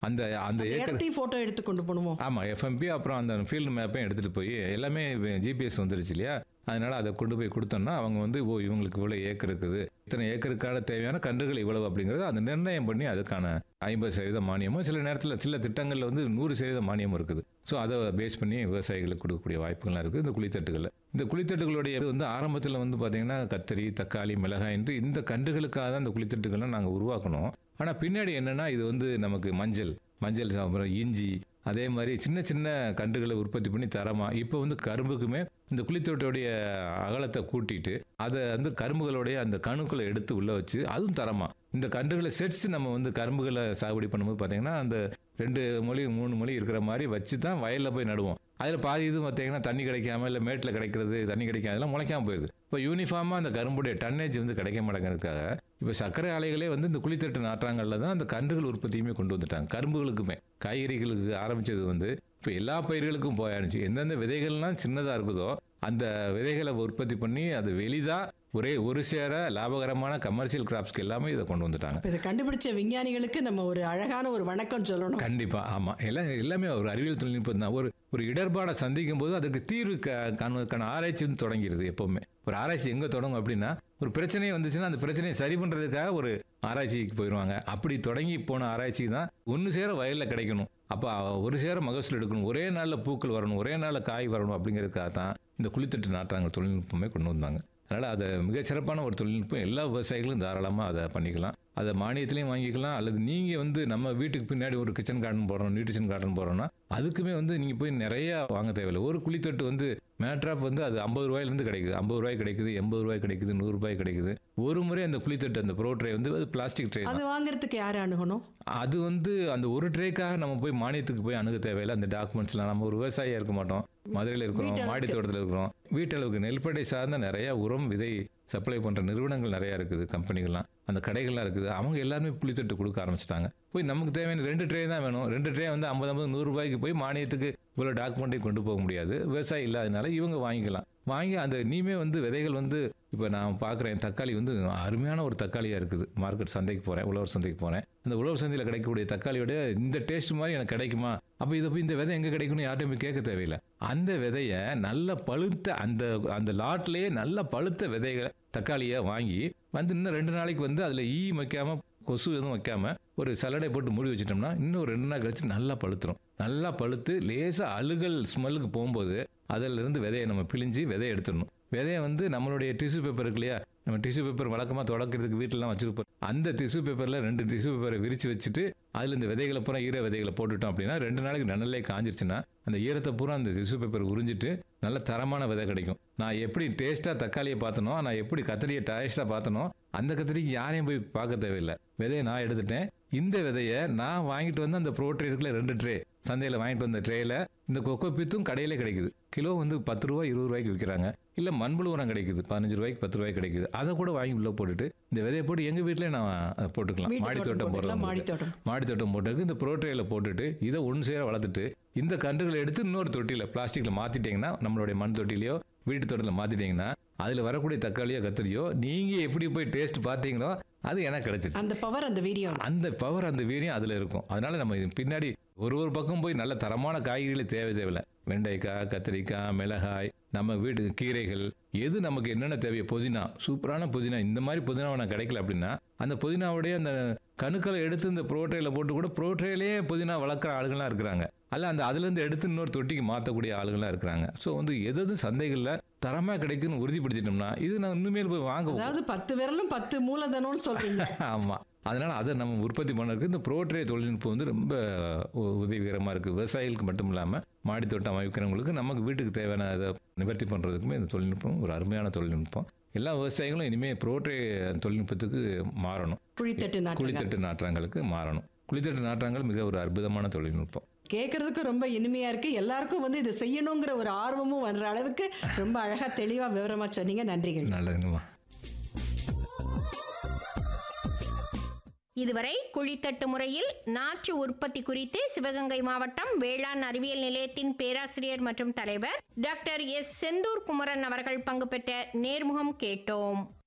அந்த அந்த ஏக்கர் இடத்தையும் போட்டோ எடுத்து கொண்டு போகணுமோ ஆமாம் எஃப்எம்பி அப்புறம் அந்த ஃபீல்டு மேப்பையும் எடுத்துகிட்டு போய் எல்லாமே ஜிபிஎஸ் வந்துருச்சு இல்லையா அதனால் அதை கொண்டு போய் கொடுத்தோம்னா அவங்க வந்து ஓ இவங்களுக்கு இவ்வளோ ஏக்கர் இருக்குது இத்தனை ஏக்கருக்கான தேவையான கன்றுகள் இவ்வளவு அப்படிங்கிறது அந்த நிர்ணயம் பண்ணி அதுக்கான ஐம்பது சதவீத மானியமும் சில நேரத்தில் சில திட்டங்களில் வந்து நூறு சதவீத மானியமும் இருக்குது ஸோ அதை பேஸ் பண்ணி விவசாயிகளுக்கு கொடுக்கக்கூடிய வாய்ப்புகள்லாம் இருக்குது இந்த குழித்தட்டுகளில் இந்த குழித்தட்டுகளுடைய இது வந்து ஆரம்பத்தில் வந்து பார்த்திங்கன்னா கத்தரி தக்காளி மிளகாய் என்று இந்த கன்றுகளுக்காக தான் இந்த குழித்தட்டுகளை நாங்கள் உருவாக்கணும் ஆனால் பின்னாடி என்னென்னா இது வந்து நமக்கு மஞ்சள் மஞ்சள் அப்புறம் இஞ்சி அதே மாதிரி சின்ன சின்ன கன்றுகளை உற்பத்தி பண்ணி தரமா இப்போ வந்து கரும்புக்குமே இந்த குளித்தோட்டோடைய அகலத்தை கூட்டிட்டு அதை வந்து கரும்புகளுடைய அந்த கணுக்களை எடுத்து உள்ள வச்சு அதுவும் தரமா இந்த கன்றுகளை செட்ஸ் நம்ம வந்து கரும்புகளை சாகுபடி பண்ணும்போது பார்த்தீங்கன்னா அந்த ரெண்டு மொழி மூணு மொழி இருக்கிற மாதிரி வச்சு தான் வயலில் போய் நடுவோம் அதில் பாதி இது பார்த்தீங்கன்னா தண்ணி கிடைக்காம இல்லை மேட்டில் கிடைக்கிறது தண்ணி கிடைக்காம அதெல்லாம் முளைக்காம போயிடுது இப்போ யூனிஃபார்மாக அந்த கரும்புடைய டன்னேஜ் வந்து கிடைக்க மாட்டேங்கிறதுக்காக இப்போ சர்க்கரை ஆலைகளே வந்து இந்த குளித்தட்டு நாற்றாங்கல்ல தான் அந்த கன்றுகள் உற்பத்தியுமே கொண்டு வந்துட்டாங்க கரும்புகளுக்குமே காய்கறிகளுக்கு ஆரம்பிச்சது வந்து இப்போ எல்லா பயிர்களுக்கும் போயாச்சு எந்தெந்த விதைகள்லாம் சின்னதாக இருக்குதோ அந்த விதைகளை உற்பத்தி பண்ணி அது வெளிதாக ஒரே ஒரு சேர லாபகரமான கமர்ஷியல் கிராப்ஸ்க்கு எல்லாமே இதை கொண்டு வந்துட்டாங்க இப்ப இதை கண்டுபிடிச்ச விஞ்ஞானிகளுக்கு நம்ம ஒரு அழகான ஒரு வணக்கம் சொல்லணும் கண்டிப்பா ஆமா எல்லாம் எல்லாமே ஒரு அறிவியல் தொழில்நுட்பம் தான் ஒரு ஒரு இடர்பாடை சந்திக்கும் போது அதுக்கு தீர்வு க- காணுவதற்கான ஆராய்ச்சி வந்து தொடங்கிடுது எப்பவுமே ஒரு ஆராய்ச்சி எங்க தொடங்கும் அப்படின்னா ஒரு பிரச்சனை வந்துச்சுன்னா அந்த பிரச்சனையை சரி பண்றதுக்காக ஒரு ஆராய்ச்சிக்கு போயிடுவாங்க அப்படி தொடங்கி போன ஆராய்ச்சி தான் ஒன்று சேர வயல்ல கிடைக்கணும் அப்போ ஒரு சேர மகசூல் எடுக்கணும் ஒரே நாளில் பூக்கள் வரணும் ஒரே நாளில் காய் வரணும் அப்படிங்கிறதுக்காக தான் இந்த குளித்தட்டு நாட்டாங்க தொழில்நுட்பமே கொண்டு வந்தாங்க அதனால் அதை மிகச்சிறப்பான ஒரு தொழில்நுட்பம் எல்லா விவசாயிகளும் தாராளமாக அதை பண்ணிக்கலாம் அதை மானியத்திலையும் வாங்கிக்கலாம் அல்லது நீங்கள் வந்து நம்ம வீட்டுக்கு பின்னாடி ஒரு கிச்சன் கார்டன் போடுறோம் நியூட்ரிஷன் கார்டன் போடுறோம்னா அதுக்குமே வந்து நீங்கள் போய் நிறையா வாங்க தேவையில்லை ஒரு குழித்தொட்டு வந்து மேட்ராப் வந்து அது ஐம்பது ரூபாயிலேருந்து கிடைக்குது ஐம்பது ரூபாய் கிடைக்குது எண்பது ரூபாய் கிடைக்குது நூறு ரூபாய் கிடைக்குது ஒரு முறை அந்த குழித்தொட்டு அந்த ப்ரோ ட்ரே வந்து அது பிளாஸ்டிக் ட்ரே அது வாங்குறதுக்கு யாரு அணுகணும் அது வந்து அந்த ஒரு ட்ரேக்காக நம்ம போய் மானியத்துக்கு போய் அணுக தேவையில்லை அந்த டாக்குமெண்ட்ஸ்லாம் நம்ம ஒரு விவசாயியா இருக்க மாட்டோம் மதுரையில் இருக்கிறோம் வீட்டளவுக்கு. மாடி தோட்டத்தில் இருக்கிறோம் வீட்டளவுக்கு நெல்படை சார்ந்த நிறைய உரம் விதை சப்ளை பண்ணுற நிறுவனங்கள் நிறையா இருக்குது கம்பெனிகள்லாம் அந்த கடைகள்லாம் இருக்குது அவங்க எல்லாருமே புளித்தட்டு கொடுக்க ஆரம்பிச்சிட்டாங்க போய் நமக்கு தேவையான ரெண்டு ட்ரே தான் வேணும் ரெண்டு ட்ரே வந்து ஐம்பது ஐம்பது நூறு ரூபாய்க்கு போய் மானியத்துக்கு இவ்வளோ டாக்குமெண்ட்டையும் கொண்டு போக முடியாது விவசாயி இல்லாதனால இவங்க வாங்கிக்கலாம் வாங்கி அந்த நீமே வந்து விதைகள் வந்து இப்போ நான் பார்க்குறேன் தக்காளி வந்து அருமையான ஒரு தக்காளியாக இருக்குது மார்க்கெட் சந்தைக்கு போகிறேன் உழவர் சந்தைக்கு போகிறேன் அந்த உழவர் சந்தையில் கிடைக்கக்கூடிய தக்காளியோட இந்த டேஸ்ட் மாதிரி எனக்கு கிடைக்குமா அப்போ இதை போய் இந்த விதை எங்கே கிடைக்கும்னு யார்ட்டையும் போய் கேட்க தேவையில்லை அந்த விதையை நல்ல பழுத்த அந்த அந்த லாட்லேயே நல்ல பழுத்த விதைகளை தக்காளியை வாங்கி வந்து இன்னும் ரெண்டு நாளைக்கு வந்து அதில் ஈ வைக்காம கொசு எதுவும் வைக்காம ஒரு சலடை போட்டு மூடி வச்சிட்டோம்னா இன்னும் ஒரு ரெண்டு நாள் கழிச்சு நல்லா பழுத்துரும் நல்லா பழுத்து லேசாக அழுகல் ஸ்மெல்லுக்கு போகும்போது அதில் இருந்து விதையை நம்ம பிழிஞ்சு விதையை எடுத்துடணும் விதையை வந்து நம்மளுடைய டிஷ்யூ பேப்பர் இருக்கு இல்லையா நம்ம டிஷ்யூ பேப்பர் வழக்கமாக தொடக்கிறதுக்கு வீட்டிலலாம் வச்சிருப்போம் அந்த டிஷ்யூ பேப்பரில் ரெண்டு டிஷ்யூ பேப்பரை விரிச்சு வச்சுட்டு அதில் இந்த விதைகளை பூரா ஈர விதைகளை போட்டுட்டோம் அப்படின்னா ரெண்டு நாளைக்கு நன்னலே காஞ்சிருச்சுன்னா அந்த ஈரத்தை பூரா அந்த டிஷ்யூ பேப்பர் உறிஞ்சிட்டு நல்ல தரமான விதை கிடைக்கும் நான் எப்படி டேஸ்ட்டாக தக்காளியை பார்த்தனோ நான் எப்படி கத்திரியை டேஸ்ட்டாக பார்த்தனோ அந்த கத்திரிக்கு யாரையும் போய் பார்க்க தேவையில்லை விதையை நான் எடுத்துட்டேன் இந்த விதையை நான் வாங்கிட்டு வந்து அந்த ப்ரோ ட்ரே இருக்குல்ல ரெண்டு ட்ரே சந்தையில் வாங்கிட்டு வந்த ட்ரேயில் இந்த கொக்கோ பித்தும் கடையிலே கிடைக்குது கிலோ வந்து பத்து ரூபா இருபது ரூபாய்க்கு விற்கிறாங்க இல்லை மண்புழு உரம் கிடைக்குது பதினஞ்சு ரூபாய்க்கு பத்து ரூபாய்க்கு கிடைக்குது அதை கூட வாங்கி உள்ள போட்டுட்டு இந்த விதையை போட்டு எங்கள் வீட்டிலே நான் அதை போட்டுக்கலாம் வீட்டு மாடி தோட்டம் தோட்டம் போட்டுக்கலாம், மாடி போடுறோம் தோட்டம் மாடி தோட்டம் போட்டுருக்கு இந்த ப்ரோட்ரேயில் போட்டுட்டு இதை ஒன்று சேர வளர்த்துட்டு இந்த கன்றுகளை எடுத்து இன்னொரு தொட்டியில் பிளாஸ்டிக்கில் மாற்றிட்டிங்கன்னா நம்மளுடைய மண் தொட்டிலையோ வீட்டு தோட்டத்தில் மாற்றிட்டிங்கன்னா அதில் வரக்கூடிய தக்காளியோ கத்திரியோ நீங்கள் எப்படி போய் டேஸ்ட் பார்த்தீங்களோ அது எனக்கு கிடைச்சிருச்சு அந்த பவர் அந்த வீரியம் அந்த பவர் அந்த வீரியம் அதில் இருக்கும் அதனால நம்ம இது பின்னாடி ஒரு ஒரு பக்கம் போய் நல்ல தரமான காய்கறிகளை தேவை தேவையில்லை வெண்டைக்காய் கத்திரிக்காய் மிளகாய் நம்ம வீட்டு கீரைகள் எது நமக்கு என்னென்ன தேவையோ புதினா சூப்பரான புதினா இந்த மாதிரி புதினாவை நான் கிடைக்கல அப்படின்னா அந்த புதினாவுடைய அந்த கணுக்களை எடுத்து இந்த ப்ரோட்ரேல போட்டு கூட ப்ரோட்ரேலே புதினா வளர்க்குற ஆளுங்கள்லாம் இருக்கிறாங்க அல்ல அந்த அதுலேருந்து எடுத்து இன்னொரு தொட்டிக்கு மாற்றக்கூடிய ஆளுங்கள்லாம் இருக்கிறாங்க ஸோ வந்து எது எது சந்தைகளில் தரமாக கிடைக்குன்னு உறுதிப்படுத்திட்டோம்னா இது நான் இனிமேல் போய் வாங்க அதாவது பத்து விரலும் பத்து மூலதனம்னு சொல்றீங்க ஆமாம் அதனால் அதை நம்ம உற்பத்தி பண்ணறதுக்கு இந்த ப்ரோட்ரே தொழில்நுட்பம் வந்து ரொம்ப உ- உதவிகரமாக இருக்குது விவசாயிகளுக்கு மட்டும் இல்லாமல் மாடித்தோட்டம் அமைக்கிறவங்களுக்கு நமக்கு வீட்டுக்கு தேவையான அதை நிவர்த்தி பண்ணுறதுக்குமே இந்த தொழில்நுட்பம் ஒரு அருமையான தொழில்நுட்பம் எல்லா விவசாயிகளும் இனிமேல் ப்ரோட்ரே தொழில்நுட்பத்துக்கு மாறணும் குழித்தட்டு நாட்டு குளித்தட்டு நாற்றாங்களுக்கு மாறணும் குளித்தட்டு நாற்றாங்கல் மிக ஒரு அற்புதமான தொழில்நுட்பம் கேட்கறதுக்கு ரொம்ப இனிமையா இருக்கு எல்லாருக்கும் வந்து இதை செய்யணுங்கிற ஒரு ஆர்வமும் வர்ற அளவுக்கு ரொம்ப அழகா தெளிவா விவரமா சொன்னீங்க நன்றிகள் நல்லதுங்கம்மா இதுவரை குழித்தட்டு முறையில் நாற்று உற்பத்தி குறித்து சிவகங்கை மாவட்டம் வேளாண் அறிவியல் நிலையத்தின் பேராசிரியர் மற்றும் தலைவர் டாக்டர் எஸ் செந்தூர் குமரன் அவர்கள் பங்கு பெற்ற நேர்முகம் கேட்டோம்